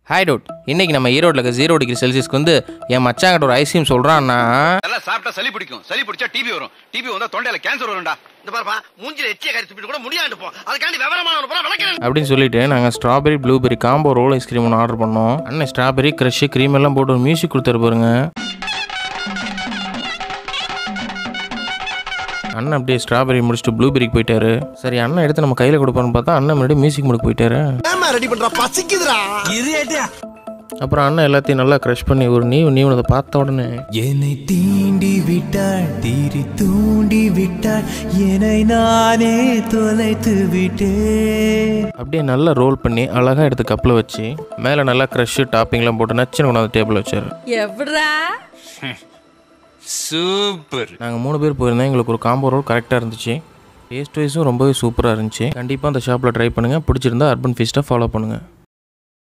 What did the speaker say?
hi டோட் இன்னைக்கு நம்ம ஈரோட்டில் இருக்க ஜீரோ டிகிரி செல்சியஸ்க்கு வந்து என் மச்சாங்கிட்ட ஒரு ஐஸ்கிரீம் சொல்கிறான்னா எல்லாம் சாப்பிட்டா சளி பிடிக்கும் சளி பிடிச்சா டிபி வரும் டிபி வந்தா தொண்டையில கேன்சர் வரும்டா இந்த பாருப்பா மூஞ்சில எச்சிய கறி துப்பிட்டு கூட முடியாது போ அதுக்காண்டி விவரமான பூரா விளக்கிறேன் அப்படின்னு சொல்லிட்டு நாங்கள் strawberry blueberry combo roll ice cream ஒன்று ஆர்டர் பண்ணோம் அண்ணன் ஸ்ட்ராபெரி க்ரஷ் க்ரீம் எல்லாம் போட்டு ஒரு மியூசிக் கொடுத்தாரு பாருங்க அண்ணன் அப்படியே ஸ்ட்ராபெரி முடிச்சுட்டு ப்ளூபெரிக்கு போயிட்டாரு சரி அண்ணன் எடுத்து நம்ம கையில் கொடுப்பான்னு பார்த்தா அண்ணன் முன்னாடி மியூசிக் முடிக்க போயிட்டாரு ஏமா ரெடி பண்றா பசிக்குதுடா அப்புறம் அண்ணன் எல்லாத்தையும் நல்லா க்ரஷ் பண்ணி ஒரு நீ நீவனதை பார்த்த உடனே என்னை தீண்டி விட்டாள் தீரி தூண்டி விட்டாள் என்னை நானே தொலைத்து விட்டேன் அப்படியே நல்லா ரோல் பண்ணி அழகாக எடுத்து கப்பில் வச்சு மேலே நல்லா க்ரஷ்ஷு டாப்பிங்லாம் போட்டு நச்சுன்னு கொண்டாந்து டேபிள் வச்சாரு எவ்வளா சூப்பர் நாங்கள் மூணு பேர் போயிருந்தோம் எங்களுக்கு ஒரு காம்போ ரோல் கரெக்டாக இருந்துச்சு டேஸ்ட் வைஸும் ரொம்பவே சூப்பராக இருந்துச்சு கண்டிப்பாக அந்த ஷாப்பில் ட்ரை பண்ணுங்கள் பிடிச்சிருந்தா அர்பன் ஃபீஸ்ட்டை ஃபாலோ பண்ணுங்கள்